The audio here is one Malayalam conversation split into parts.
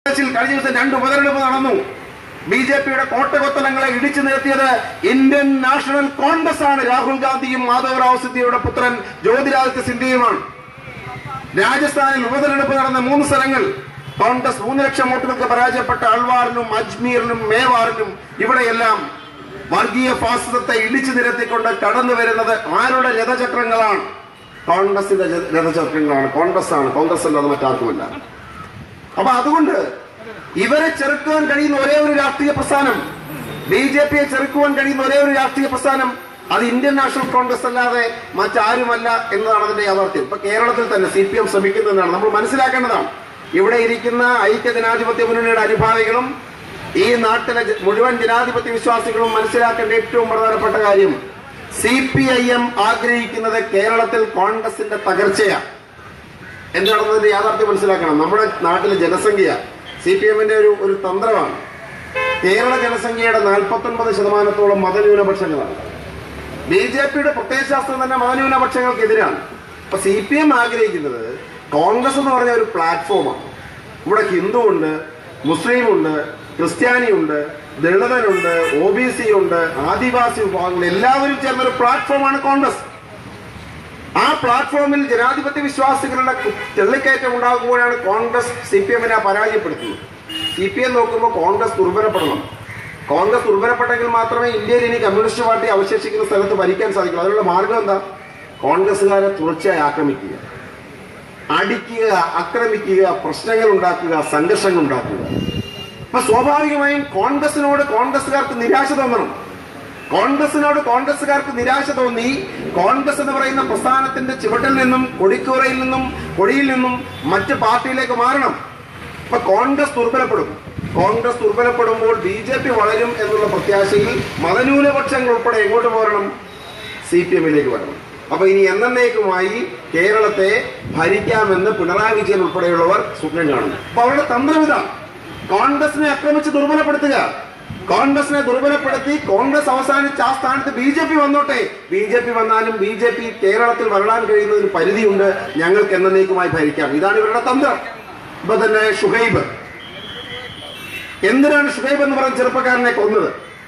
ഉത്തർപ്രദേശിൽ കഴിഞ്ഞ ദിവസം രണ്ട് ഉപതെരഞ്ഞെടുപ്പ് നടന്നു ബി ജെ പിയുടെ കോട്ടകൊത്തലങ്ങളെ ഇടിച്ചു നിർത്തിയത് ഇന്ത്യൻ നാഷണൽ കോൺഗ്രസ് ആണ് രാഹുൽ ഗാന്ധിയും മാധവറാവ് സിദ്ദിയുടെ പുത്രൻ ജ്യോതിരാദിത്യ സിന്ധ്യയുമാണ് രാജസ്ഥാനിൽ ഉപതെരഞ്ഞെടുപ്പ് നടന്ന മൂന്ന് സ്ഥലങ്ങൾ കോൺഗ്രസ് മൂന്ന് ലക്ഷം വോട്ടുകൾക്ക് പരാജയപ്പെട്ട അൾവാറിനും അജ്മീറിനും മേവാറിനും ഇവിടെയെല്ലാം വർഗീയ ഫാസിസത്തെ ഇടിച്ചു നിരത്തിക്കൊണ്ട് കടന്നു വരുന്നത് ആരുടെ രഥചക്രങ്ങളാണ് കോൺഗ്രസിന്റെ ജ- രഥചക്രങ്ങളാണ് കോൺഗ്രസ് ആണ് കോൺഗ്രസ് അല്ലാതെ മറ്റാർക്കുമല്ല അപ്പൊ അതുകൊണ്ട് ഇവരെ ചെറുക്കുവാൻ കഴിയുന്ന ഒരേ ഒരു രാഷ്ട്രീയ പ്രസ്ഥാനം ബി ജെ പിയെ ചെറുക്കുവാൻ കഴിയുന്ന ഒരേ ഒരു രാഷ്ട്രീയ പ്രസ്ഥാനം അത് ഇന്ത്യൻ നാഷണൽ കോൺഗ്രസ് അല്ലാതെ മറ്റാരുമല്ല എന്നതാണ് അതിന്റെ യാഥാർത്ഥ്യം ഇപ്പൊ കേരളത്തിൽ തന്നെ സി പി എം ശ്രമിക്കുന്നതാണ് നമ്മൾ മനസ്സിലാക്കേണ്ടതാണ് ഇവിടെ ഇരിക്കുന്ന ഐക്യ ജനാധിപത്യ മുന്നണിയുടെ അനുഭാവികളും ഈ നാട്ടിലെ ജ- മുഴുവൻ ജനാധിപത്യ വിശ്വാസികളും മനസ്സിലാക്കേണ്ട ഏറ്റവും പ്രധാനപ്പെട്ട കാര്യം സി പി ഐ എം ആഗ്രഹിക്കുന്നത് കേരളത്തിൽ കോൺഗ്രസിന്റെ തകർച്ചയാണ് എന്താണെന്നതിന്റെ യാഥാർത്ഥ്യം മനസ്സിലാക്കണം നമ്മുടെ നാട്ടിലെ ജനസംഖ്യ സി പി എമ്മിന്റെ ഒരു ഒരു തന്ത്രമാണ് കേരള ജനസംഖ്യയുടെ നാൽപ്പത്തൊൻപത് ശതമാനത്തോളം മതന്യൂനപക്ഷങ്ങളാണ് ബി ജെ പിയുടെ പ്രത്യയശാസ്ത്രം തന്നെ മതന്യൂനപക്ഷങ്ങൾക്കെതിരാണ് അപ്പൊ സി പി എം ആഗ്രഹിക്കുന്നത് കോൺഗ്രസ് എന്ന് പറഞ്ഞ ഒരു പ്ലാറ്റ്ഫോമാണ് ഇവിടെ ഹിന്ദു ഉണ്ട് മുസ്ലിം ഉണ്ട് ക്രിസ്ത്യാനി ഉണ്ട് ദളിതനുണ്ട് ഒ ബി സി ഉണ്ട് ആദിവാസി വിഭാഗങ്ങൾ എല്ലാവരും ചേർന്ന ഒരു പ്ലാറ്റ്ഫോമാണ് കോൺഗ്രസ് ആ പ്ലാറ്റ്ഫോമിൽ ജനാധിപത്യ വിശ്വാസികളുടെ തെള്ളിക്കയറ്റം ഉണ്ടാകുമ്പോഴാണ് കോൺഗ്രസ് സി പി എമ്മിനെ പരാജയപ്പെടുത്തുന്നത് സി പി എം നോക്കുമ്പോൾ കോൺഗ്രസ് ദുർബലപ്പെടണം കോൺഗ്രസ് ദുർബലപ്പെട്ടെങ്കിൽ മാത്രമേ ഇന്ത്യയിൽ ഇനി കമ്മ്യൂണിസ്റ്റ് പാർട്ടി അവശേഷിക്കുന്ന സ്ഥലത്ത് ഭരിക്കാൻ സാധിക്കൂ അതിനുള്ള മാർഗം എന്താ കോൺഗ്രസ്സുകാരെ തുടർച്ചയായി ആക്രമിക്കുക അടിക്കുക ആക്രമിക്കുക പ്രശ്നങ്ങൾ ഉണ്ടാക്കുക സംഘർഷങ്ങൾ ഉണ്ടാക്കുക അപ്പൊ സ്വാഭാവികമായും കോൺഗ്രസിനോട് കോൺഗ്രസ്സുകാർക്ക് നിരാശ തോന്നണം കോൺഗ്രസിനോട് കോൺഗ്രസ്സുകാർക്ക് നിരാശ തോന്നി കോൺഗ്രസ് എന്ന് പറയുന്ന പ്രസ്ഥാനത്തിന്റെ ചുവട്ടിൽ നിന്നും കൊടിക്കൂറയിൽ നിന്നും കൊടിയിൽ നിന്നും മറ്റ് പാർട്ടിയിലേക്ക് മാറണം അപ്പൊ കോൺഗ്രസ് ദുർബലപ്പെടും കോൺഗ്രസ് ദുർബലപ്പെടുമ്പോൾ ബി ജെ പി വളരും എന്നുള്ള പ്രത്യാശയിൽ മതന്യൂനപക്ഷങ്ങൾ ഉൾപ്പെടെ എങ്ങോട്ട് പോരണം സി പി എമ്മിലേക്ക് വരണം അപ്പൊ ഇനി എന്നേക്കുമായി കേരളത്തെ ഭരിക്കാമെന്ന് പിണറായി വിജയൻ ഉൾപ്പെടെയുള്ളവർ സ്വപ്നം കാണുന്നു അപ്പൊ അവരുടെ തന്ത്രം ഇതാണ് കോൺഗ്രസിനെ ആക്രമിച്ച് ദുർബലപ്പെടുത്തുക കോൺഗ്രസിനെ ദുർബലപ്പെടുത്തി കോൺഗ്രസ് അവസാനിച്ച് ആ സ്ഥാനത്ത് ബി ജെ പി വന്നോട്ടെ ബി ജെ പി വന്നാലും ബി ജെ പി കേരളത്തിൽ വരളാൻ കഴിയുന്നതിന് പരിധിയുണ്ട് ഞങ്ങൾക്ക് എന്നേക്കുമായി ഭരിക്കാം ഇതാണ് ഇവരുടെ തന്ത്രം ഇപ്പൊ തന്നെ ഷുഹൈബ് എന്തിനാണ് ഷുഹൈബ് എന്ന് പറഞ്ഞ ചെറുപ്പക്കാരനെ കൊന്നത്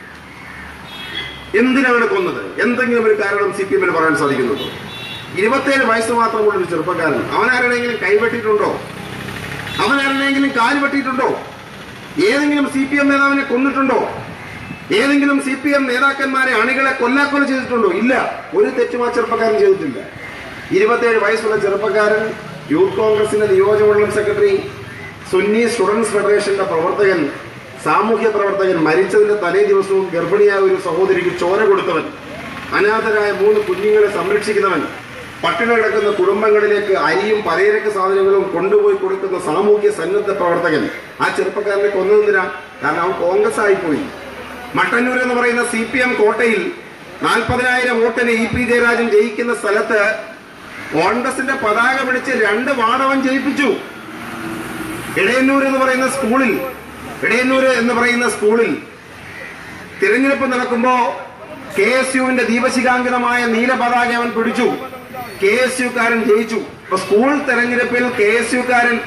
എന്തിനാണ് കൊന്നത് എന്തെങ്കിലും ഒരു കാരണം സി പി എമ്മിന് പറയാൻ സാധിക്കുന്നത് ഇരുപത്തേഴ് വയസ്സ് മാത്രമുള്ള ഒരു ചെറുപ്പക്കാരൻ അവനാരുടെയെങ്കിലും കൈവെട്ടിയിട്ടുണ്ടോ അവനാരുടെയെങ്കിലും കാല് വെട്ടിയിട്ടുണ്ടോ ഏതെങ്കിലും സി പി എം നേതാവിനെ കൊന്നിട്ടുണ്ടോ ഏതെങ്കിലും സി പി എം നേതാക്കന്മാരെ അണികളെ കൊല്ലാക്കൊല ചെയ്തിട്ടുണ്ടോ ഇല്ല ഒരു തെറ്റും ആ ചെറുപ്പക്കാരൻ ചെയ്തിട്ടില്ല ഇരുപത്തേഴ് വയസ്സുള്ള ചെറുപ്പക്കാരൻ യൂത്ത് കോൺഗ്രസിന്റെ നിയോജകമണ്ഡലം സെക്രട്ടറി സുന്നി സ്റ്റുഡൻസ് ഫെഡറേഷന്റെ പ്രവർത്തകൻ സാമൂഹ്യ പ്രവർത്തകൻ മരിച്ചതിന്റെ തലേ ദിവസവും ഗർഭിണിയായ ഒരു സഹോദരിക്ക് ചോര കൊടുത്തവൻ അനാഥരായ മൂന്ന് കുഞ്ഞുങ്ങളെ സംരക്ഷിക്കുന്നവൻ പട്ടിണി കിടക്കുന്ന കുടുംബങ്ങളിലേക്ക് അരിയും പലചരക്ക് സാധനങ്ങളും കൊണ്ടുപോയി കൊടുക്കുന്ന സാമൂഹ്യ സന്നദ്ധ പ്രവർത്തകൻ ആ ചെറുപ്പക്കാരനെ കൊന്നതെന്തിനാ കാരണം അവൻ കോൺഗ്രസ് ആയിപ്പോയി മട്ടന്നൂർ എന്ന് പറയുന്ന സി പി എം കോട്ടയിൽ നാൽപ്പതിനായിരം വോട്ടിന് ഇ പി ജയരാജൻ ജയിക്കുന്ന സ്ഥലത്ത് കോൺഗ്രസിന്റെ പതാക പിടിച്ച് രണ്ട് വാടവൻ ജയിപ്പിച്ചു ഇടയന്നൂർ എന്ന് പറയുന്ന സ്കൂളിൽ ഇടയന്നൂർ എന്ന് പറയുന്ന സ്കൂളിൽ തിരഞ്ഞെടുപ്പ് നടക്കുമ്പോ കെ എസ് യുവിന്റെ ദീപശിഖാങ്കിതമായ നീല പതാക അവൻ പിടിച്ചു കെ എസ് യുക്കാരൻ ജയിച്ചു അപ്പൊ സ്കൂൾ തെരഞ്ഞെടുപ്പിൽ കെ എസ് യുക്കാരൻ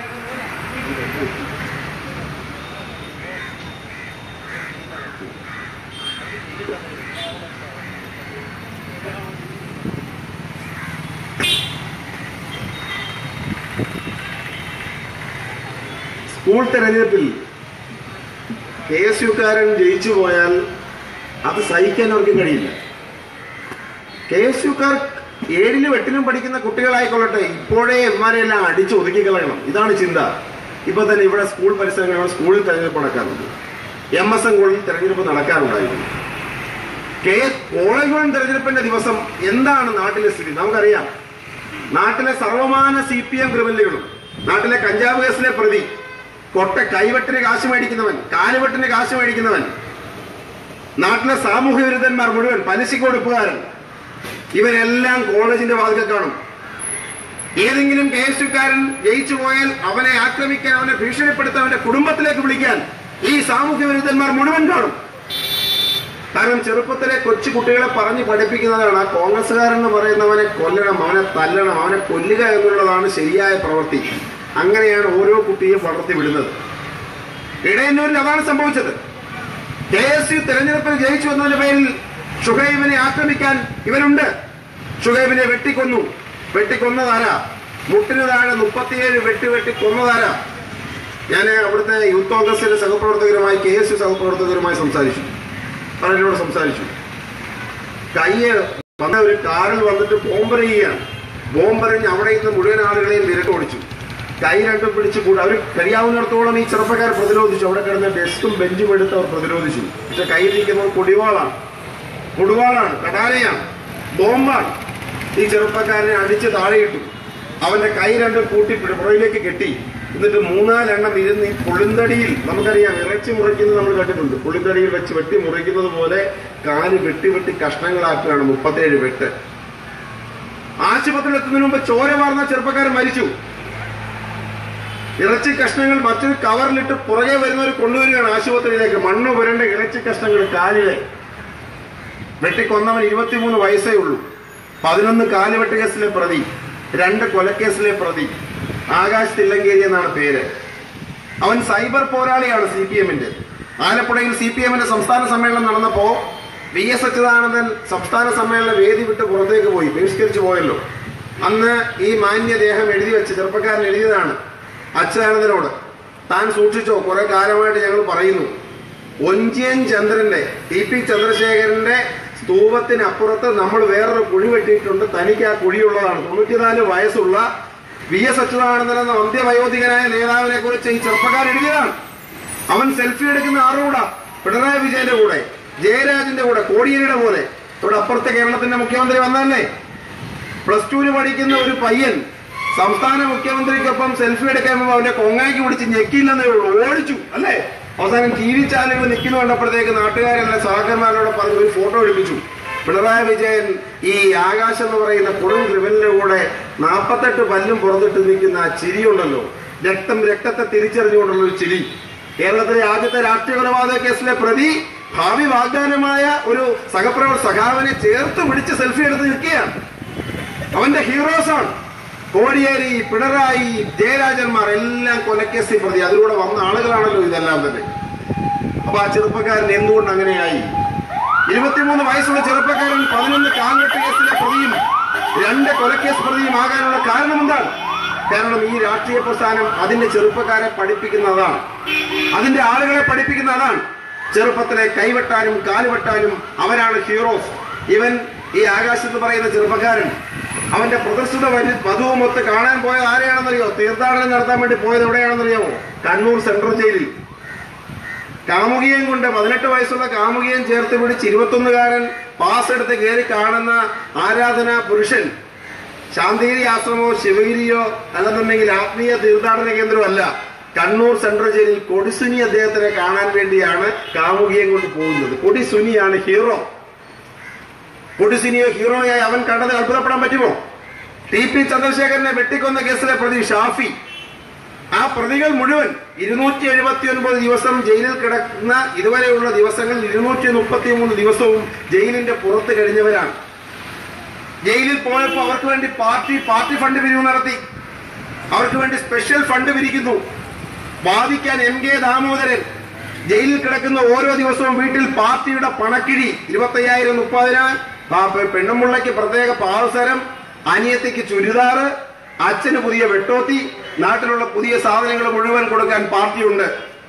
സ്കൂൾ തെരഞ്ഞെടുപ്പിൽ കെ എസ് യുക്കാരൻ ജയിച്ചു പോയാൽ അത് സഹിക്കാൻ അവർക്ക് കഴിയില്ല കെ എസ് യുക്കാർ ഏഴിലും എട്ടിലും പഠിക്കുന്ന കുട്ടികളായിക്കൊള്ളട്ടെ ഇപ്പോഴേ എമ്മാരെല്ലാം അടിച്ചു ഒതുക്കി കളയണം ഇതാണ് ചിന്ത ഇപ്പൊ തന്നെ ഇവിടെ സ്കൂൾ പരിസരങ്ങളിൽ സ്കൂളിൽ തെരഞ്ഞെടുപ്പ് നടക്കാറുണ്ട് എം എസ് എൻ കോളേജിൽ തെരഞ്ഞെടുപ്പ് നടക്കാറുണ്ടായിരുന്നു കെ കോളേജുകളിൽ തെരഞ്ഞെടുപ്പിന്റെ ദിവസം എന്താണ് നാട്ടിലെ സ്ഥിതി നമുക്കറിയാം നാട്ടിലെ സർവമാന സി പി എം ക്രിമിനലുകളും നാട്ടിലെ കഞ്ചാവ് കേസിലെ പ്രതി കൊട്ട കൈവെട്ടിന് കാശ് മേടിക്കുന്നവൻ കാലുവെട്ടിന് കാശ് മേടിക്കുന്നവൻ നാട്ടിലെ സാമൂഹ്യ വിരുദ്ധന്മാർ മുഴുവൻ പലിശ കൊടുപ്പുകാരൻ ഇവരെല്ലാം കോളേജിന്റെ വാതിൽ കാണും ഏതെങ്കിലും കെ എസ് യുക്കാരൻ ജയിച്ചു പോയാൽ അവനെ ആക്രമിക്കാൻ അവനെ ഭീഷണിപ്പെടുത്താൻ അവന്റെ കുടുംബത്തിലേക്ക് വിളിക്കാൻ ഈ സാമൂഹ്യ വിരുദ്ധന്മാർ മുഴുവൻ കാണും കാരണം ചെറുപ്പത്തിലെ കൊച്ചു കുട്ടികളെ പറഞ്ഞ് പഠിപ്പിക്കുന്നതാണ് ആ കോൺഗ്രസ്സുകാരൻ എന്ന് പറയുന്നവനെ കൊല്ലണം അവനെ തല്ലണം അവനെ കൊല്ലുക എന്നുള്ളതാണ് ശരിയായ പ്രവൃത്തി അങ്ങനെയാണ് ഓരോ കുട്ടിയും വളർത്തി വിടുന്നത് ഇടയന്നൂരിൽ അതാണ് സംഭവിച്ചത് കെ എസ് യു തെരഞ്ഞെടുപ്പിൽ ജയിച്ചു എന്നതിന്റെ പേരിൽ ഷുഹൈബിനെ ആക്രമിക്കാൻ ഇവരുണ്ട് ഷുഹൈബിനെ വെട്ടിക്കൊന്നു വെട്ടിക്കൊന്നതാരാ മുട്ടിന് താഴെ മുപ്പത്തിയേഴ് വെട്ടി വെട്ടി കൊന്നതാരാ ഞാൻ അവിടുത്തെ യൂത്ത് കോൺഗ്രസിന്റെ സഹപ്രവർത്തകരുമായി കെ എസ് യു സഹപ്രവർത്തകരുമായി സംസാരിച്ചു പലരോട് സംസാരിച്ചു കയ്യ് വന്ന ഒരു കാറിൽ വന്നിട്ട് ബോംബെറിയുകയാണ് ബോംബെറിഞ്ഞ് അവിടെ നിന്ന് മുഴുവൻ ആളുകളെയും വിരട്ടോടിച്ചു കൈ രണ്ടും പിടിച്ച് കൂടെ അവർ കഴിയാവുന്നിടത്തോളം ഈ ചെറുപ്പക്കാർ പ്രതിരോധിച്ചു അവിടെ കിടന്ന ഡെസ്കും ബെഞ്ചും എടുത്ത് അവർ പ്രതിരോധിച്ചു പക്ഷെ കയ്യിലിരിക്കുന്നത് കൊടിവാളാണ് കൊടുവാളാണ് കടാരയാണ് ബോംബാണ് ഈ ചെറുപ്പക്കാരനെ അടിച്ച് താഴെയിട്ടു അവന്റെ കൈ രണ്ടും കൂട്ടി പിടി- പുറകിലേക്ക് കെട്ടി എന്നിട്ട് മൂന്നാലെണ്ണം ഇരുന്ന് ഈ പുളിന്തടിയിൽ നമുക്കറിയാം ഇറച്ചി മുറിക്കുന്നത് നമ്മൾ കണ്ടിട്ടുണ്ട് പുളിന്തടിയിൽ വെച്ച് വെട്ടി മുറിക്കുന്നത് പോലെ കാല് വെട്ടി വെട്ടി കഷ്ണങ്ങളാക്കുകയാണ് മുപ്പത്തേഴ് വെട്ട് ആശുപത്രിയിൽ എത്തുന്നതിന് മുമ്പ് ചോര വാർന്ന ചെറുപ്പക്കാരൻ മരിച്ചു ഇറച്ചി കഷ്ണങ്ങൾ മറ്റൊരു കവറിലിട്ട് പുറകെ വരുന്നവർ കൊണ്ടുവരികയാണ് ആശുപത്രിയിലേക്ക് മണ്ണ് പുരണ്ട ഇറച്ചി കഷ്ണങ്ങൾ കാലിലെ വെട്ടിക്കൊന്നവൻ ഇരുപത്തിമൂന്ന് വയസ്സേ ഉള്ളൂ പതിനൊന്ന് കാലുവെട്ട് കേസിലെ പ്രതി രണ്ട് കൊലക്കേസിലെ പ്രതി ആകാശ് തില്ലങ്കേരി എന്നാണ് പേര് അവൻ സൈബർ പോരാളിയാണ് സി പി എമ്മിന്റെ ആലപ്പുഴയിൽ സി പി എമ്മിന്റെ സംസ്ഥാന സമ്മേളനം നടന്നപ്പോ വി എസ് അച്യുതാനന്ദൻ സംസ്ഥാന സമ്മേളന വേദി വിട്ട് പുറത്തേക്ക് പോയി ബഹിഷ്കരിച്ചു പോയല്ലോ അന്ന് ഈ മാന്യദേഹം എഴുതി വെച്ച് ചെറുപ്പക്കാരൻ എഴുതിയതാണ് അച്യുതാനന്ദനോട് താൻ സൂക്ഷിച്ചോ കുറെ കാലമായിട്ട് ഞങ്ങൾ പറയുന്നു ഒഞ്ചിയൻ ചന്ദ്രന്റെ ടി പി ചന്ദ്രശേഖരന്റെ സ്തൂപത്തിനപ്പുറത്ത് നമ്മൾ വേറൊരു കുഴി വെട്ടിയിട്ടുണ്ട് തനിക്ക് ആ കുഴിയുള്ളതാണ് തൊണ്ണൂറ്റിനാല് വയസ്സുള്ള വി എസ് അച്യുതാനന്ദൻ എന്ന അന്ത്യവയോധികനായ നേതാവിനെ കുറിച്ച് ഈ ചെറുപ്പക്കാരൻ എഴുതിയതാണ് അവൻ സെൽഫി എടുക്കുന്ന ആരുടെ കൂടെ പിണറായി വിജയന്റെ കൂടെ ജയരാജന്റെ കൂടെ കോടിയേരിയുടെ പോലെ ഇവിടെ അപ്പുറത്തെ കേരളത്തിന്റെ മുഖ്യമന്ത്രി വന്നതല്ലേ പ്ലസ് ടുവിന് പഠിക്കുന്ന ഒരു പയ്യൻ സംസ്ഥാന മുഖ്യമന്ത്രിക്കൊപ്പം സെൽഫി എടുക്കാൻ പോകുമ്പോൾ അവന്റെ കൊങ്ങായ്ക്ക് പിടിച്ച് ഞെക്കില്ലെന്നേ ഉള്ളൂ ഓടിച്ചു അല്ലേ അവസാനം ടി വി ചാനലുകൾ നിൽക്കുന്ന കണ്ടപ്പോഴത്തേക്ക് നാട്ടുകാരെല്ലാം സഹകരണമാരോട് പറഞ്ഞ് ഒരു ഫോട്ടോ എടുപ്പിച്ചു പിണറായി വിജയൻ ഈ ആകാശം എന്ന് പറയുന്ന കൊടും ക്രിമിനലിന്റെ കൂടെ നാൽപ്പത്തെട്ട് പല്ലും പുറത്തിട്ട് നിൽക്കുന്ന ആ ചിരിയുണ്ടല്ലോ രക്തം രക്തത്തെ തിരിച്ചറിഞ്ഞുകൊണ്ടുള്ള ഒരു ചിരി കേരളത്തിലെ ആദ്യത്തെ രാഷ്ട്രീയ കൊലപാതക കേസിലെ പ്രതി ഭാവി വാഗ്ദാനമായ ഒരു സഹപ്രവർ സഖാവിനെ ചേർത്ത് പിടിച്ച് സെൽഫി എടുത്ത് നിൽക്കുകയാണ് അവന്റെ ഹീറോസാണ് കോടിയേരി പിണറായി ജയരാജന്മാർ എല്ലാം കൊലക്കേസിൽ പ്രതി അതിലൂടെ വന്ന ആളുകളാണല്ലോ ഇതെല്ലാം തന്നെ അപ്പൊ ആ ചെറുപ്പക്കാരൻ എന്തുകൊണ്ട് അങ്ങനെയായി ഇരുപത്തിമൂന്ന് വയസ്സുള്ള ചെറുപ്പക്കാരൻ പതിനൊന്ന് കാൽവെട്ട് കേസിലെ പ്രതിയും രണ്ട് കൊലക്കേസ് പ്രതിയും ആകാനുള്ള കാരണം എന്താണ് കാരണം ഈ രാഷ്ട്രീയ പ്രസ്ഥാനം അതിന്റെ ചെറുപ്പക്കാരെ പഠിപ്പിക്കുന്നതാണ് അതിന്റെ ആളുകളെ പഠിപ്പിക്കുന്ന അതാണ് ചെറുപ്പത്തിലെ കൈവെട്ടാനും കാലുവെട്ടാനും അവരാണ് ഹീറോസ് ഇവൻ ഈ ആകാശ് എന്ന് പറയുന്ന ചെറുപ്പക്കാരൻ അവന്റെ പ്രദർശിത വരി വധുവുമൊത്ത് കാണാൻ പോയത് ആരെയാണെന്നറിയോ തീർത്ഥാടനം നടത്താൻ വേണ്ടി പോയത് എവിടെയാണെന്നറിയാമോ കണ്ണൂർ സെൻട്രൽ ജയിലിൽ കാമുകിയും കൊണ്ട് പതിനെട്ട് വയസ്സുള്ള കാമുകിയും ചേർത്ത് പിടിച്ച് ഇരുപത്തൊന്നുകാരൻ പാസ് എടുത്ത് കയറി കാണുന്ന ആരാധനാ പുരുഷൻ ശാന്തിഗിരി ആശ്രമമോ ശിവഗിരിയോ അല്ലെന്നുണ്ടെങ്കിൽ ആത്മീയ തീർത്ഥാടന കേന്ദ്രമല്ല കണ്ണൂർ സെൻട്രൽ ജയിലിൽ കൊടിസുനി അദ്ദേഹത്തിനെ കാണാൻ വേണ്ടിയാണ് കാമുകിയെ കൊണ്ട് പോകുന്നത് കൊടിസുനിയാണ് ഹീറോ കൊടിസുനിയോ ഹീറോയായി അവൻ കണ്ടത് അത്ഭുതപ്പെടാൻ പറ്റുമോ ടി പി ചന്ദ്രശേഖരനെ വെട്ടിക്കൊന്ന കേസിലെ പ്രതി ഷാഫി ആ പ്രതികൾ മുഴുവൻ ഇരുന്നൂറ്റി എഴുപത്തി ഒൻപത് ദിവസം ജയിലിൽ കിടക്കുന്ന ഇതുവരെയുള്ള ദിവസങ്ങളിൽ ഇരുന്നൂറ്റി മുപ്പത്തി മൂന്ന് ദിവസവും ജയിലിന്റെ പുറത്ത് കഴിഞ്ഞവരാണ് ജയിലിൽ പോയപ്പോൾ അവർക്ക് വേണ്ടി പാർട്ടി പാർട്ടി ഫണ്ട് പിരിവ് നടത്തി അവർക്ക് വേണ്ടി സ്പെഷ്യൽ ഫണ്ട് പിരിക്കുന്നു ബാധിക്കാൻ എം കെ ദാമോദരൻ ജയിലിൽ കിടക്കുന്ന ഓരോ ദിവസവും വീട്ടിൽ പാർട്ടിയുടെ പണക്കിഴി ഇരുപത്തയ്യായിരം മുപ്പതിനായിരം ആ പെ- പെണ്ണുമുള്ളയ്ക്ക് പ്രത്യേക പാവസരം അനിയത്തിക്ക് ചുരിദാറ് അച്ഛന് പുതിയ വെട്ടോത്തി നാട്ടിലുള്ള പുതിയ സാധനങ്ങൾ മുഴുവൻ കൊടുക്കാൻ പാർട്ടിയുണ്ട്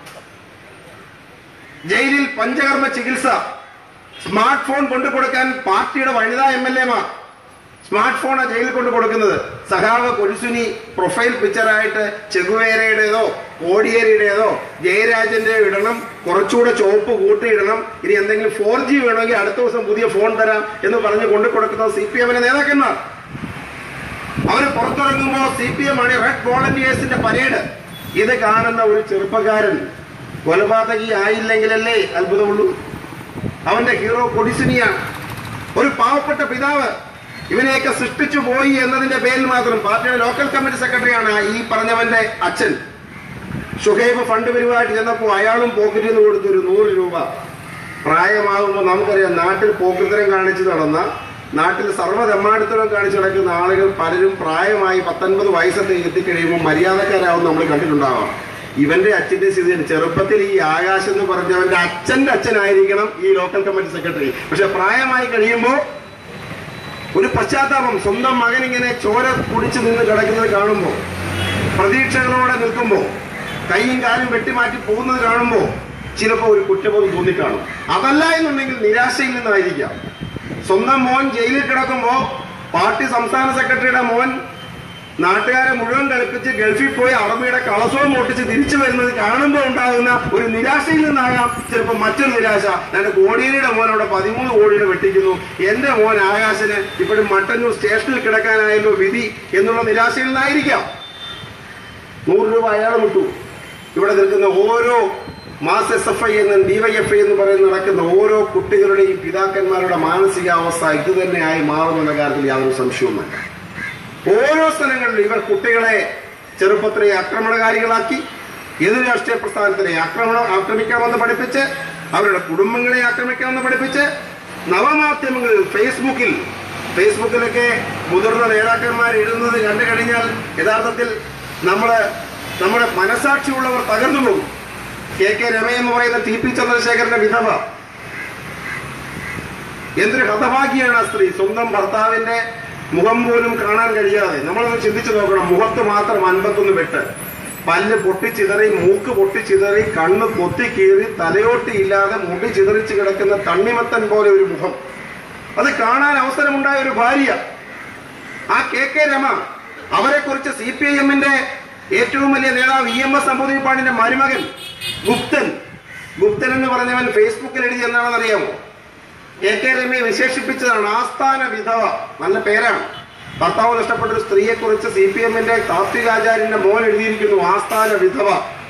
ജയിലിൽ പഞ്ചകർമ്മ ചികിത്സ സ്മാർട്ട് ഫോൺ കൊണ്ടു കൊടുക്കാൻ പാർട്ടിയുടെ വനിതാ എം എൽ എമാർ സ്മാർട്ട് ഫോണാണ് ജയിലിൽ കൊണ്ട് കൊടുക്കുന്നത് സഖാവ് കൊലുസുനി പ്രൊഫൈൽ പിക്ചറായിട്ട് ചെഗുവേരയുടേതോ കോടിയേരിയുടേതോ ജയരാജന്റെ ഇടണം കുറച്ചുകൂടെ ചുവപ്പ് കൂട്ടിയിടണം ഇനി എന്തെങ്കിലും ഫോർ ജി വേണമെങ്കിൽ അടുത്ത ദിവസം പുതിയ ഫോൺ തരാം എന്ന് പറഞ്ഞ് കൊണ്ടു കൊടുക്കുന്നത് സി പി എമ്മിന്റെ നേതാക്കന്മാർ അവര് പുറത്തിറങ്ങുമ്പോ സി പി എം ആണ് റെഡ് വോളണ്ടിയേഴ്സിന്റെ പരേഡ് ഇത് കാണുന്ന ഒരു ചെറുപ്പക്കാരൻ കൊലപാതകി ആയില്ലെങ്കിലല്ലേ അത്ഭുതമുള്ളൂ അവന്റെ ഹീറോ കൊടിസുനിയാണ് ഒരു പാവപ്പെട്ട പിതാവ് ഇവനെയൊക്കെ സൃഷ്ടിച്ചു പോയി എന്നതിന്റെ പേരിൽ മാത്രം പാർട്ടിയുടെ ലോക്കൽ കമ്മിറ്റി സെക്രട്ടറിയാണ് ഈ പറഞ്ഞവന്റെ അച്ഛൻ ഷുഹൈബ് ഫണ്ട് പിരിവായിട്ട് ചെന്നപ്പോൾ അയാളും പോക്കറ്റിൽ നിന്ന് കൊടുത്തൊരു നൂറ് രൂപ പ്രായമാകുമ്പോൾ നമുക്കറിയാം നാട്ടിൽ പോക്കൃതരം കാണിച്ച് നടന്ന നാട്ടിൽ സർവ്വതെമ്മാടിത്തരം കാണിച്ച് നടക്കുന്ന ആളുകൾ പലരും പ്രായമായി പത്തൊൻപത് വയസ്സത്തെ എത്തിക്കഴിയുമ്പോൾ മര്യാദക്കാരാവും നമ്മൾ കണ്ടിട്ടുണ്ടാവാം ഇവന്റെ അച്ഛന്റെ സ്ഥിതിയാണ് ചെറുപ്പത്തിൽ ഈ ആകാശം എന്ന് പറഞ്ഞവന്റെ അച്ഛന്റെ അച്ഛനായിരിക്കണം ഈ ലോക്കൽ കമ്മിറ്റി സെക്രട്ടറി പക്ഷെ പ്രായമായി കഴിയുമ്പോൾ ഒരു പശ്ചാത്താപം സ്വന്തം മകൻ ഇങ്ങനെ ചോര കുടിച്ചു നിന്ന് കിടക്കുന്നത് കാണുമ്പോൾ പ്രതീക്ഷകളോടെ നിൽക്കുമ്പോൾ കൈയും കാലും വെട്ടിമാറ്റി പോകുന്നത് കാണുമ്പോൾ ചിലപ്പോൾ ഒരു കുറ്റബോധം തോന്നിക്കാണും അതല്ല എന്നുണ്ടെങ്കിൽ നിരാശയിൽ നിന്നായിരിക്കാം സ്വന്തം മോൻ ജയിലിൽ കിടക്കുമ്പോൾ പാർട്ടി സംസ്ഥാന സെക്രട്ടറിയുടെ മോൻ നാട്ടുകാരെ മുഴുവൻ കളിപ്പിച്ച് ഗൾഫിൽ പോയി അറബിയുടെ കളസവും പൊട്ടിച്ച് തിരിച്ചു വരുന്നത് കാണുമ്പോൾ ഉണ്ടാകുന്ന ഒരു നിരാശയിൽ നിന്നാകാം ചിലപ്പോൾ മറ്റൊരു നിരാശ ഞാൻ കോടിയേരിയുടെ മോൻ അവിടെ പതിമൂന്ന് കോടിയുടെ വെട്ടിക്കുന്നു എന്റെ മോൻ ആകാശന് ഇപ്പോഴും മട്ടന്നൂർ സ്റ്റേഷനിൽ കിടക്കാനായല്ലോ വിധി എന്നുള്ള നിരാശയിൽ നിന്നായിരിക്കാം നൂറ് രൂപ അയാൾ വിട്ടു ഇവിടെ നിൽക്കുന്ന ഓരോ മാസ് എസ് എഫ് ഐ എന്നും ഡിവൈഎഫ് ഐ എന്ന് പറയുന്ന നടക്കുന്ന ഓരോ കുട്ടികളുടെയും പിതാക്കന്മാരുടെ മാനസികാവസ്ഥ ഇത് തന്നെയായി മാറുമെന്ന കാര്യത്തിൽ യാതൊരു സംശയവുമില്ല ഓരോ സ്ഥലങ്ങളിലും ഇവർ കുട്ടികളെ ചെറുപ്പത്തിലെ ആക്രമണകാരികളാക്കി എതിർ രാഷ്ട്രീയ പ്രസ്ഥാനത്തിനെ ആക്രമണം ആക്രമിക്കാമെന്ന് പഠിപ്പിച്ച് അവരുടെ കുടുംബങ്ങളെ ആക്രമിക്കാമെന്ന് പഠിപ്പിച്ച് നവമാധ്യമങ്ങളിൽ ഫേസ്ബുക്കിൽ ഫേസ്ബുക്കിലൊക്കെ മുതിർന്ന നേതാക്കന്മാർ എഴുതുന്നത് കണ്ടു കഴിഞ്ഞാൽ യഥാർത്ഥത്തിൽ നമ്മള് നമ്മുടെ മനസാക്ഷിയുള്ളവർ തകർന്നു പോകും കെ കെ രമ എന്ന് പറയുന്ന ടി പി ചന്ദ്രശേഖരന്റെ വിധവ എന്തൊരു ഹതഭാഗ്യാണ് ആ സ്ത്രീ സ്വന്തം ഭർത്താവിന്റെ മുഖം പോലും കാണാൻ കഴിയാതെ നമ്മളൊന്ന് ചിന്തിച്ചു നോക്കണം മുഖത്ത് മാത്രം അൻപത്തൊന്ന് വെട്ട് പല്ല് പൊട്ടിച്ചിതറി മൂക്ക് പൊട്ടിച്ചിതറി കണ്ണ് കൊത്തിക്കീറി തലയോട്ടി ഇല്ലാതെ മുടി ചിതറിച്ച് കിടക്കുന്ന തണ്ണിമത്തൻ പോലെ ഒരു മുഖം അത് കാണാൻ അവസരമുണ്ടായ ഒരു ഭാര്യ ആ കെ കെ രമ അവരെ കുറിച്ച് സി പി ഐ എമ്മിന്റെ ഏറ്റവും വലിയ നേതാവ് ഇ എം എസ് നമ്പൂതിരിപ്പാടിന്റെ മരുമകൻ ഗുപ്തൻ ഗുപ്തൻ എന്ന് പറഞ്ഞവൻ ഫേസ്ബുക്കിൽ എഴുതി എന്താണെന്ന് അറിയാമോ കെ കെ രമയെ വിശേഷിപ്പിച്ചതാണ് ആസ്ഥാന വിധവ നല്ല പേരാണ് ഭർത്താവ് നഷ്ടപ്പെട്ട ഒരു സ്ത്രീയെ കുറിച്ച് സി പി എമ്മിന്റെ കാർത്തികാചാര്യന്റെ മോൻ എഴുതിയിരിക്കുന്നു ആസ്ഥാന വിധവ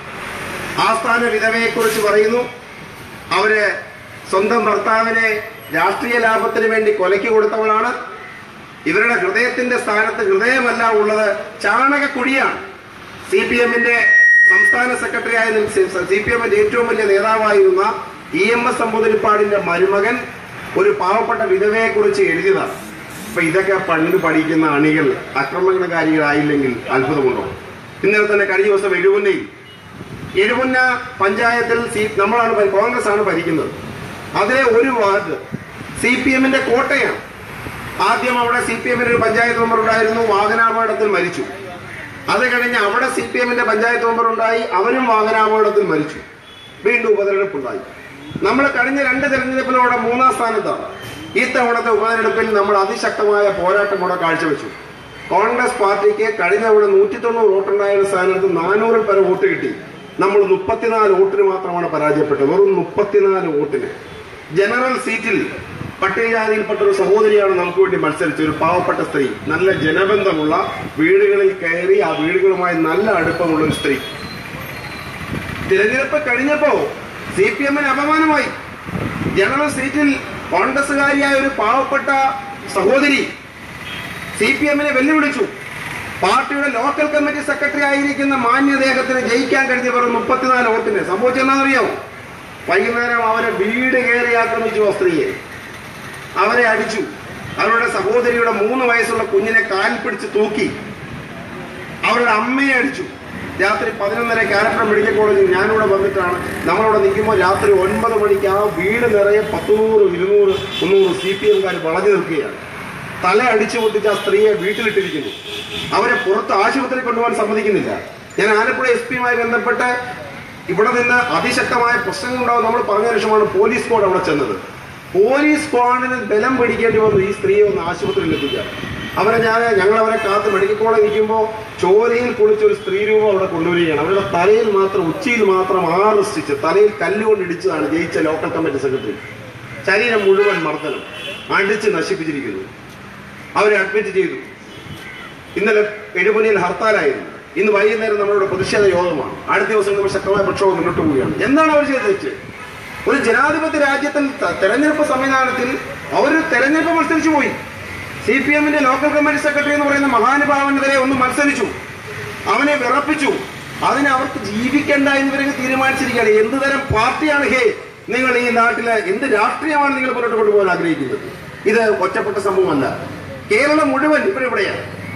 ആസ്ഥാന വിധവയെ കുറിച്ച് പറയുന്നു അവര് സ്വന്തം ഭർത്താവിനെ രാഷ്ട്രീയ ലാഭത്തിന് വേണ്ടി കൊലയ്ക്ക് കൊടുത്തവളാണ് ഇവരുടെ ഹൃദയത്തിന്റെ സ്ഥാനത്ത് ഹൃദയമല്ല ഉള്ളത് ചാണകക്കുഴിയാണ് സി പി എമ്മിന്റെ സംസ്ഥാന സെക്രട്ടറി ആയ സി പി എമ്മിന്റെ ഏറ്റവും വലിയ നേതാവായിരുന്ന ഇ എം എസ് സമ്പൂതിരിപ്പാടിന്റെ മരുമകൻ ഒരു പാവപ്പെട്ട വിധവയെ കുറിച്ച് എഴുതിയതാണ് അപ്പൊ ഇതൊക്കെ പണ്ട് പഠിക്കുന്ന അണികൾ ആക്രമണകാരികളായില്ലെങ്കിൽ അത്ഭുതമുണ്ടോ ഇന്നലെ തന്നെ കഴിഞ്ഞ ദിവസം എഴുപുന്നയിൽ എഴുപുന്ന പഞ്ചായത്തിൽ സി നമ്മളാണ് ഭ- കോൺഗ്രസ് ആണ് ഭരിക്കുന്നത് അതിലെ ഒരു വാർഡ് സി പി എമ്മിന്റെ കോട്ടയാണ് ആദ്യം അവിടെ സി പി എമ്മിന്റെ ഒരു പഞ്ചായത്ത് മെമ്പർ ഉണ്ടായിരുന്നു വാഹനാപകടത്തിൽ മരിച്ചു അത് കഴിഞ്ഞ് അവിടെ സി പി എമ്മിന്റെ പഞ്ചായത്ത് മെമ്പർ ഉണ്ടായി അവനും വാഹനാപകടത്തിൽ മരിച്ചു വീണ്ടും ഉപതെരഞ്ഞെടുപ്പുണ്ടായി നമ്മൾ കഴിഞ്ഞ രണ്ട് തെരഞ്ഞെടുപ്പിലൂടെ മൂന്നാം സ്ഥാനത്താണ് ഈ തവണത്തെ ഉപതെരഞ്ഞെടുപ്പിൽ നമ്മൾ അതിശക്തമായ പോരാട്ടം കൂടെ കാഴ്ചവെച്ചു കോൺഗ്രസ് പാർട്ടിക്ക് കഴിഞ്ഞ തവണ നൂറ്റി തൊണ്ണൂറ് വോട്ടുണ്ടായ സ്ഥാനത്ത് നാനൂറിൽ പരം വോട്ട് കിട്ടി നമ്മൾ മുപ്പത്തിനാല് വോട്ടിന് മാത്രമാണ് പരാജയപ്പെട്ടത് വെറും മുപ്പത്തിനാല് വോട്ടിന് ജനറൽ സീറ്റിൽ പട്ടികജാതിയിൽപ്പെട്ട ഒരു സഹോദരിയാണ് നമുക്ക് വേണ്ടി മത്സരിച്ച ഒരു പാവപ്പെട്ട സ്ത്രീ നല്ല ജനബന്ധമുള്ള വീടുകളിൽ കയറി ആ വീടുകളുമായി നല്ല അടുപ്പമുള്ള ഒരു സ്ത്രീ തിരഞ്ഞെടുപ്പ് കഴിഞ്ഞപ്പോ സി പി എമ്മിന് അപമാനമായി ജനറൽ സീറ്റിൽ കോൺഗ്രസുകാരിയായ ഒരു പാവപ്പെട്ട സഹോദരി സി പി എമ്മിനെ വെല്ലുവിളിച്ചു പാർട്ടിയുടെ ലോക്കൽ കമ്മിറ്റി സെക്രട്ടറി ആയിരിക്കുന്ന മാന്യദേഹത്തിന് ജയിക്കാൻ കഴിഞ്ഞ വെറും മുപ്പത്തിനാല് വോട്ടിന് സംഭവിച്ചെന്നാണെന്നറിയാമോ വൈകുന്നേരം അവരെ വീട് കയറി ആക്രമിച്ചു ആ സ്ത്രീയെ അവരെ അടിച്ചു അവരുടെ സഹോദരിയുടെ മൂന്ന് വയസ്സുള്ള കുഞ്ഞിനെ കാൽ പിടിച്ച് തൂക്കി അവരുടെ അമ്മയെ അടിച്ചു രാത്രി പതിനൊന്നര കാലപ്പുറം മെഡിക്കൽ കോളേജിൽ ഞാനിവിടെ വന്നിട്ടാണ് നമ്മളിവിടെ നിൽക്കുമ്പോൾ രാത്രി ഒൻപത് മണിക്ക് ആ വീട് നിറയെ പത്തുനൂറ് ഇരുന്നൂറ് മുന്നൂറ് സി പി എംകാർ വളഞ്ഞു നിൽക്കുകയാണ് തല അടിച്ചു പൊട്ടിച്ച് ആ സ്ത്രീയെ വീട്ടിലിട്ടിരിക്കുന്നു അവരെ പുറത്ത് ആശുപത്രി കൊണ്ടുപോകാൻ സമ്മതിക്കുന്നില്ല ഞാൻ ആലപ്പുഴ എസ് പിയുമായി ബന്ധപ്പെട്ട് ഇവിടെ നിന്ന് അതിശക്തമായ പ്രശ്നങ്ങളുണ്ടാവും നമ്മൾ പറഞ്ഞ ശേഷമാണ് പോലീസ് സ്ക്വാഡ് അവിടെ ചെന്നത് പോലീസ് സ്ക്വാഡിന് ബലം പിടിക്കേണ്ടി വന്നു ഈ സ്ത്രീയെ ഒന്ന് ആശുപത്രിയിൽ എത്തിക്കാൻ അവരെ ഞാൻ ഞങ്ങൾ അവരെ കാത്ത് മെഡിക്കൽ കോളേജ് നിൽക്കുമ്പോൾ ചോരയിൽ കുളിച്ച ഒരു സ്ത്രീ രൂപം അവിടെ കൊണ്ടുവരികയാണ് അവരുടെ തലയിൽ മാത്രം ഉച്ചിയിൽ മാത്രം ആറ് സ്റ്റിച്ച് തലയിൽ കല്ലുകൊണ്ട് ഇടിച്ചതാണ് ജയിച്ച ലോക്കൽ കമ്മിറ്റി സെക്രട്ടറി ശരീരം മുഴുവൻ മർദ്ദനം അടിച്ച് നശിപ്പിച്ചിരിക്കുന്നു അവരെ അഡ്മിറ്റ് ചെയ്തു ഇന്നലെ എഴുപനിയിൽ ഹർത്താലായിരുന്നു ഇന്ന് വൈകുന്നേരം നമ്മളുടെ പ്രതിഷേധ യോഗമാണ് അടുത്ത ദിവസം നമ്മൾ ശക്തമായ പ്രക്ഷോഭം മുന്നോട്ട് പോവുകയാണ് എന്താണ് അവർ ചെയ്ത തെറ്റ് ഒരു ജനാധിപത്യ രാജ്യത്തിൽ ത- തെരഞ്ഞെടുപ്പ് സംവിധാനത്തിൽ അവർ തെരഞ്ഞെടുപ്പ് മത്സരിച്ചു പോയി സി പി എമ്മിന്റെ ലോക്കൽ കമ്മിറ്റി സെക്രട്ടറി എന്ന് പറയുന്ന മഹാനുഭാവനെതിരെ ഒന്ന് മത്സരിച്ചു അവനെ വിറപ്പിച്ചു അതിന് അവർക്ക് ജീവിക്കണ്ട എന്ന് ഇവരൊക്കെ തീരുമാനിച്ചിരിക്കുകയാണ് എന്ത് തരം പാർട്ടിയാണ് ഹേ നിങ്ങൾ ഈ നാട്ടിലെ എന്ത് രാഷ്ട്രീയമാണ് നിങ്ങൾ മുന്നോട്ട് കൊണ്ടുപോകാൻ ആഗ്രഹിക്കുന്നത് ഇത് ഒറ്റപ്പെട്ട സംഭവമല്ല കേരളം മുഴുവൻ ഇവരിവിടെയാണ്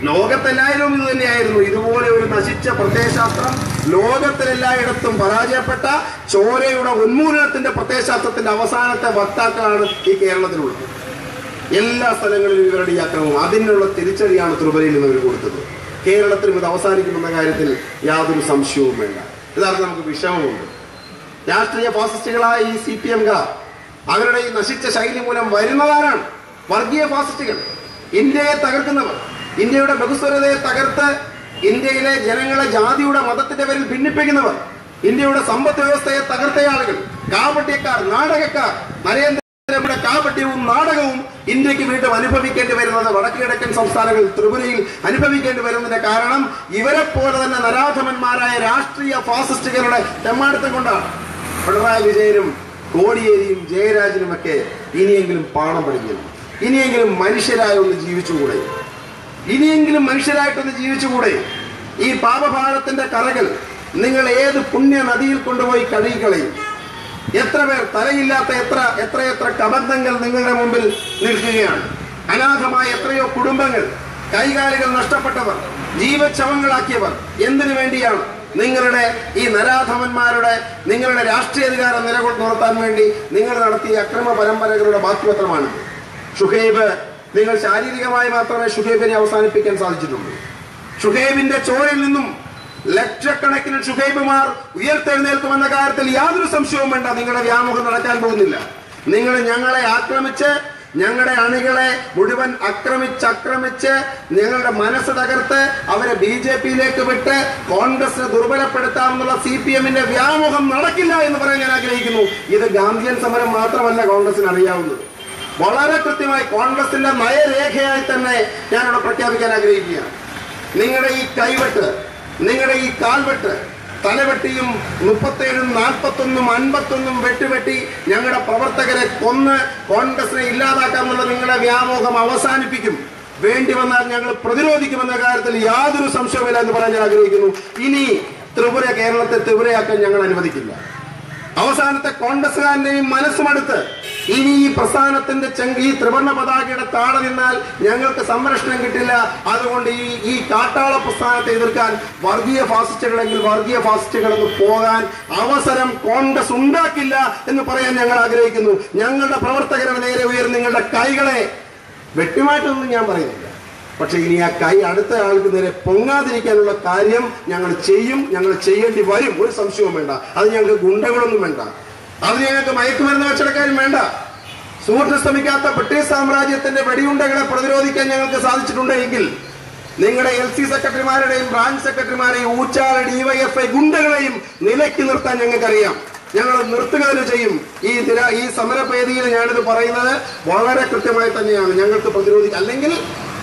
ലോകത്തെല്ലായിലും ഇത് തന്നെയായിരുന്നു ഇതുപോലെ ഒരു നശിച്ച പ്രത്യയശാസ്ത്രം ലോകത്തിലെല്ലായിടത്തും പരാജയപ്പെട്ട ചോരയുടെ ഉന്മൂലനത്തിന്റെ പ്രത്യയശാസ്ത്രത്തിന്റെ അവസാനത്തെ വക്താക്കളാണ് ഈ കേരളത്തിലുള്ളത് എല്ലാ സ്ഥലങ്ങളിലും ഇവരുടെ ഈ അക്രമം അതിനുള്ള തിരിച്ചടിയാണ് ത്രിപുരയിൽ നിന്ന് ഇവർ കൊടുത്തത് കേരളത്തിലും ഇത് അവസാനിക്കുമെന്ന കാര്യത്തിൽ യാതൊരു സംശയവും വേണ്ട യഥാർത്ഥം നമുക്ക് വിഷമമുണ്ട് രാഷ്ട്രീയ ഫാസിസ്റ്റുകളായ ഈ സി പി എംകാർ അവരുടെ ഈ നശിച്ച ശൈലി മൂലം വരുന്നതാരാണ് വർഗീയ ഫാസിസ്റ്റുകൾ ഇന്ത്യയെ തകർക്കുന്നവർ ഇന്ത്യയുടെ ബഹുസ്വരതയെ തകർത്ത് ഇന്ത്യയിലെ ജനങ്ങളെ ജാതിയുടെ മതത്തിന്റെ പേരിൽ ഭിന്നിപ്പിക്കുന്നവർ ഇന്ത്യയുടെ സമ്പദ് വ്യവസ്ഥയെ തകർത്തയാളുകൾ കാപട്യക്കാർ നാടകക്കാർ നരേന്ദ്രയുടെ കാപട്യവും നാടകവും ഇന്ത്യക്ക് വീണ്ടും അനുഭവിക്കേണ്ടി വരുന്നത് വടക്ക് കിഴക്കൻ സംസ്ഥാനങ്ങളിൽ ത്രിപുരയിൽ അനുഭവിക്കേണ്ടി വരുന്നതിന്റെ കാരണം ഇവരെ പോലെ തന്നെ നരാധമന്മാരായ രാഷ്ട്രീയ ഫാസിസ്റ്റുകളുടെ തെമ്മാടത്തം കൊണ്ടാണ് പിണറായി വിജയനും കോടിയേരിയും ജയരാജനുമൊക്കെ ഇനിയെങ്കിലും പാഠം പഠിക്കുന്നു ഇനിയെങ്കിലും മനുഷ്യരായി ഒന്ന് ജീവിച്ചുകൂടെ ഇനിയെങ്കിലും മനുഷ്യരായിട്ടൊന്ന് ജീവിച്ചുകൂടെ ഈ പാപഭാരത്തിന്റെ കറകൾ നിങ്ങൾ ഏത് പുണ്യ നദിയിൽ കൊണ്ടുപോയി കഴുകിക്കളയും എത്ര പേർ തലയില്ലാത്ത എത്ര എത്രയെത്ര കബന്ധങ്ങൾ നിങ്ങളുടെ മുമ്പിൽ നിൽക്കുകയാണ് അനാഥമായ എത്രയോ കുടുംബങ്ങൾ കൈകാലികൾ നഷ്ടപ്പെട്ടവർ ജീവച്ഛവങ്ങളാക്കിയവർ എന്തിനു വേണ്ടിയാണ് നിങ്ങളുടെ ഈ നരാധമന്മാരുടെ നിങ്ങളുടെ രാഷ്ട്രീയാധികാരം നിലകൊ നിർത്താൻ വേണ്ടി നിങ്ങൾ നടത്തിയ അക്രമ പരമ്പരകളുടെ ബാക്കിപത്രമാണ് ഷുഹൈബ് നിങ്ങൾ ശാരീരികമായി മാത്രമേ ഷുഹൈബിനെ അവസാനിപ്പിക്കാൻ സാധിച്ചിട്ടുള്ളൂ ഷുഹൈബിന്റെ ചോരയിൽ നിന്നും ലക്ഷക്കണക്കിന് ഷുഹൈബുമാർ ഉയർത്തെഴുന്നേൽക്കുമെന്ന കാര്യത്തിൽ യാതൊരു സംശയവും വേണ്ട നിങ്ങളുടെ വ്യാമുഖം നടക്കാൻ പോകുന്നില്ല നിങ്ങൾ ഞങ്ങളെ ആക്രമിച്ച് ഞങ്ങളുടെ അണികളെ മുഴുവൻ ആക്രമിച്ച് ആക്രമിച്ച് ഞങ്ങളുടെ മനസ്സ് തകർത്ത് അവരെ ബി ജെ പിയിലേക്ക് വിട്ട് കോൺഗ്രസിനെ ദുർബലപ്പെടുത്താമെന്നുള്ള സി പി എമ്മിന്റെ വ്യാമുഖം നടക്കില്ല എന്ന് പറയാൻ ഞാൻ ആഗ്രഹിക്കുന്നു ഇത് ഗാന്ധിയൻ സമരം മാത്രമല്ല കോൺഗ്രസിന് അറിയാവുന്നത് വളരെ കൃത്യമായി കോൺഗ്രസിന്റെ നയരേഖയായി തന്നെ ഞാനിവിടെ പ്രഖ്യാപിക്കാൻ ആഗ്രഹിക്കുകയാണ് നിങ്ങളുടെ ഈ കൈവെട്ട് നിങ്ങളുടെ ഈ കാൽവെട്ട് തലവെട്ടിയും മുപ്പത്തേഴും നാൽപ്പത്തൊന്നും അൻപത്തൊന്നും വെട്ടുവെട്ടി ഞങ്ങളുടെ പ്രവർത്തകരെ കൊന്ന് കോൺഗ്രസിനെ ഇല്ലാതാക്കാമെന്നുള്ള നിങ്ങളുടെ വ്യാമോഹം അവസാനിപ്പിക്കും വേണ്ടി വന്നാൽ ഞങ്ങൾ പ്രതിരോധിക്കുമെന്ന കാര്യത്തിൽ യാതൊരു സംശയവുമില്ല എന്ന് പറയാൻ ഞാൻ ആഗ്രഹിക്കുന്നു ഇനി ത്രിപുര കേരളത്തെ ത്രിപുരയാക്കാൻ ഞങ്ങൾ അനുവദിക്കില്ല അവസാനത്തെ കോൺഗ്രസുകാരന്റെയും മനസ്സുമടുത്ത് ഇനി ഈ പ്രസ്ഥാനത്തിന്റെ ചെങ്ക് ഈ ത്രിവർണ പതാകയുടെ താഴെ നിന്നാൽ ഞങ്ങൾക്ക് സംരക്ഷണം കിട്ടില്ല അതുകൊണ്ട് ഈ ഈ കാട്ടാള പ്രസ്ഥാനത്തെ എതിർക്കാൻ വർഗീയ ഫാസിസ്റ്റുകളെങ്കിൽ വർഗീയ ഫാസിസ്റ്റുകളെന്ന് പോകാൻ അവസരം കോൺഗ്രസ് ഉണ്ടാക്കില്ല എന്ന് പറയാൻ ഞങ്ങൾ ആഗ്രഹിക്കുന്നു ഞങ്ങളുടെ പ്രവർത്തകരുടെ നേരെ ഉയർന്ന് നിങ്ങളുടെ കൈകളെ വെട്ടിമാറ്റൊന്നും ഞാൻ പറയുന്നില്ല പക്ഷെ ഇനി ആ കൈ അടുത്ത ആൾക്ക് നേരെ പൊങ്ങാതിരിക്കാനുള്ള കാര്യം ഞങ്ങൾ ചെയ്യും ഞങ്ങൾ ചെയ്യേണ്ടി വരും ഒരു സംശയവും വേണ്ട അത് ഞങ്ങൾക്ക് ഗുണ്ടകളൊന്നും വേണ്ട അത് ഞങ്ങൾക്ക് മയക്കുമരുന്ന് വെച്ചെടുക്കാനും വേണ്ട സൂര്യൻ ശ്രമിക്കാത്ത ബ്രിട്ടീഷ് സാമ്രാജ്യത്തിന്റെ വെടിയുണ്ടകളെ പ്രതിരോധിക്കാൻ ഞങ്ങൾക്ക് സാധിച്ചിട്ടുണ്ടെങ്കിൽ നിങ്ങളുടെ എൽ സി സെക്രട്ടറിമാരുടെയും ബ്രാഞ്ച് സെക്രട്ടറിമാരെയും ഊച്ചാല ഡിവൈഎഫ്ഐ ഗുണ്ടകളെയും നിലയ്ക്ക് നിർത്താൻ ഞങ്ങൾക്കറിയാം ഞങ്ങൾ നിർത്തുക തന്നെ ചെയ്യും ഈ നിര- ഈ സമരവേദിയിൽ ഞാനിത് പറയുന്നത് വളരെ കൃത്യമായി തന്നെയാണ് ഞങ്ങൾക്ക് പ്രതിരോധിക്കാം അല്ലെങ്കിൽ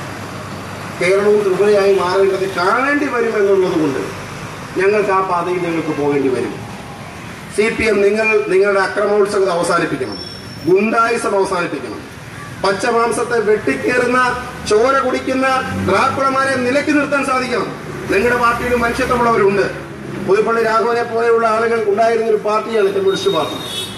കേരളവും ത്രിപുരയായി മാറേണ്ടത് കാണേണ്ടി വരും എന്നുള്ളത് കൊണ്ട് ഞങ്ങൾക്ക് ആ പാതയിൽ ഞങ്ങൾക്ക് പോകേണ്ടി വരും സി പി എം നിങ്ങൾ നിങ്ങളുടെ അക്രമോത്സവം അവസാനിപ്പിക്കണം ഗുണ്ടായുസം അവസാനിപ്പിക്കണം പച്ചമാംസത്തെ വെട്ടിക്കേറുന്ന ചോര കുടിക്കുന്ന ഡ്രാക്കുളമാരെ നിലയ്ക്ക് നിർത്താൻ സാധിക്കണം നിങ്ങളുടെ പാർട്ടിയിൽ മനുഷ്യത്വമുള്ളവരുണ്ട് പുതുപ്പള്ളി രാഘവനെ പോലെയുള്ള ആളുകൾ ഉണ്ടായിരുന്ന ഒരു പാർട്ടിയാണ് കമ്മ്യൂണിസ്റ്റ് പാർട്ടി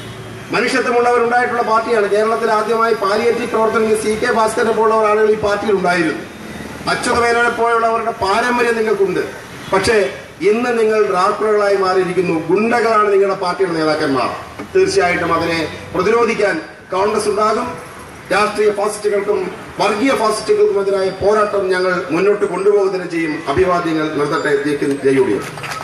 മനുഷ്യത്വമുള്ളവരുണ്ടായിട്ടുള്ള പാർട്ടിയാണ് കേരളത്തിൽ ആദ്യമായി പാലിയേറ്റീവ് പ്രവർത്തനങ്ങൾ സി കെ ഭാസ്കരനെ പോലുള്ള ആളുകൾ ഈ പാർട്ടിയിൽ ഉണ്ടായിരുന്നു അച്യുതമേനോനെ പോലുള്ളവരുടെ പാരമ്പര്യം നിങ്ങൾക്കുണ്ട് പക്ഷേ ഇന്ന് നിങ്ങൾ ഡ്രാക്കുളകളായി മാറിയിരിക്കുന്നു ഗുണ്ടകളാണ് നിങ്ങളുടെ പാർട്ടിയുടെ നേതാക്കന്മാർ തീർച്ചയായിട്ടും അതിനെ പ്രതിരോധിക്കാൻ കോൺഗ്രസ് ഉണ്ടാകും രാഷ്ട്രീയ ഫാസിസ്റ്റുകൾക്കും വർഗീയ ഫാസിസ്റ്റുകൾക്കും എതിരായ പോരാട്ടം ഞങ്ങൾ മുന്നോട്ട് കൊണ്ടുപോകുന്നതിന് ചെയ്യും അഭിവാദ്യങ്ങൾ നിർത്തട്ടെ ജയിക്കും ജയൂടിയും